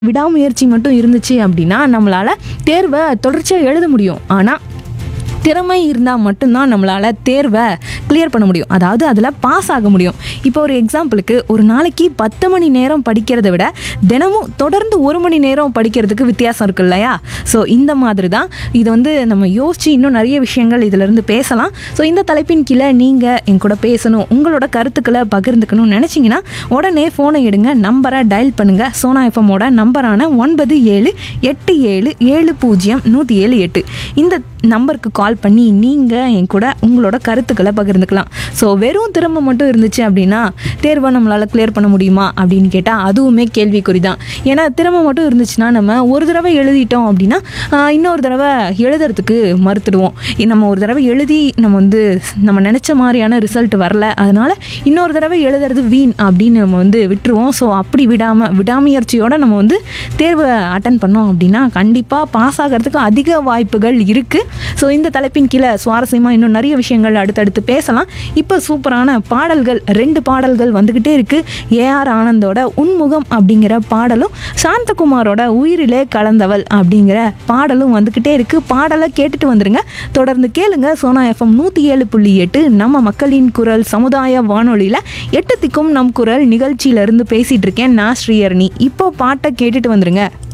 விடாமுயற்சி மட்டும் இருந்துச்சு அப்படின்னா நம்மளால் தேர்வை தொடர்ச்சியாக எழுத முடியும் ஆனால் திறமை இருந்தால் மட்டும்தான் நம்மளால் தேர்வை கிளியர் பண்ண முடியும் அதாவது அதில் பாஸ் ஆக முடியும் இப்போ ஒரு எக்ஸாம்பிளுக்கு ஒரு நாளைக்கு பத்து மணி நேரம் படிக்கிறத விட தினமும் தொடர்ந்து ஒரு மணி நேரம் படிக்கிறதுக்கு வித்தியாசம் இருக்கு இல்லையா ஸோ இந்த மாதிரி தான் இது வந்து நம்ம யோசிச்சு இன்னும் நிறைய விஷயங்கள் இதிலிருந்து பேசலாம் ஸோ இந்த தலைப்பின் கீழே நீங்கள் என் கூட பேசணும் உங்களோட கருத்துக்களை பகிர்ந்துக்கணும்னு நினச்சிங்கன்னா உடனே ஃபோனை எடுங்க நம்பரை டயல் பண்ணுங்கள் சோனா எஃப்எம்மோட நம்பரான ஒன்பது ஏழு எட்டு ஏழு ஏழு பூஜ்ஜியம் நூற்றி ஏழு எட்டு இந்த நம்பருக்கு கால் பண்ணி நீங்கள் என் கூட உங்களோட கருத்துக்களை பகிர்ந்துக்கலாம் ஸோ வெறும் திறமை மட்டும் இருந்துச்சு அப்படின்னா தேர்வை நம்மளால் கிளியர் பண்ண முடியுமா அப்படின்னு கேட்டால் அதுவுமே கேள்விக்குறி தான் ஏன்னா திறமை மட்டும் இருந்துச்சுன்னா நம்ம ஒரு தடவை எழுதிட்டோம் அப்படின்னா ஆஹ், இன்னொரு தடவை எழுதுறதுக்கு மறுத்துடுவோம் இ- நம்ம ஒரு தடவை எழுதி நம்ம வந்து நம்ம நினச்ச மாதிரியான ரிசல்ட் வரல அதனால இன்னொரு தடவை எழுதுறது வீண் அப்படின்னு நம்ம வந்து விட்டுருவோம் ஸோ அப்படி விடாமல் விடாமுயற்சியோட நம்ம வந்து தேர்வை அட்டன் பண்ணோம் அப்படின்னா கண்டிப்பாக பாஸ் ஆகிறதுக்கு அதிக வாய்ப்புகள் இருக்குது ஸோ இந்த தலைப்பின் கீழே சுவாரஸ்யமாக இன்னும் நிறைய விஷயங்கள் அடுத்தடுத்து பேசலாம் இப்போ சூப்பரான பாடல்கள் ரெண்டு பாடல்கள் வந்துக்கிட்டே இருக்குது ஏஆர் ஆனந்தோட உன்முகம் அப்படிங்கிற பாடலும் சாந்தகுமாரோட உயிரிலே கலந்தவள் அப்படிங்கிற பாடலும் வந்துக்கிட்டே இருக்குது பாடலை கேட்டுட்டு வந்துருங்க தொடர்ந்து கேளுங்க சோனா எஃப்எம் நூற்றி ஏழு புள்ளி எட்டு நம்ம மக்களின் குரல் சமுதாய வானொலியில் எட்டு திக்கும் நம் குரல் நிகழ்ச்சியிலேருந்து பேசிகிட்டு இருக்கேன் நான் ஸ்ரீயர்னி இப்போ பாட்டை கேட்டுட்டு வந்துருங்க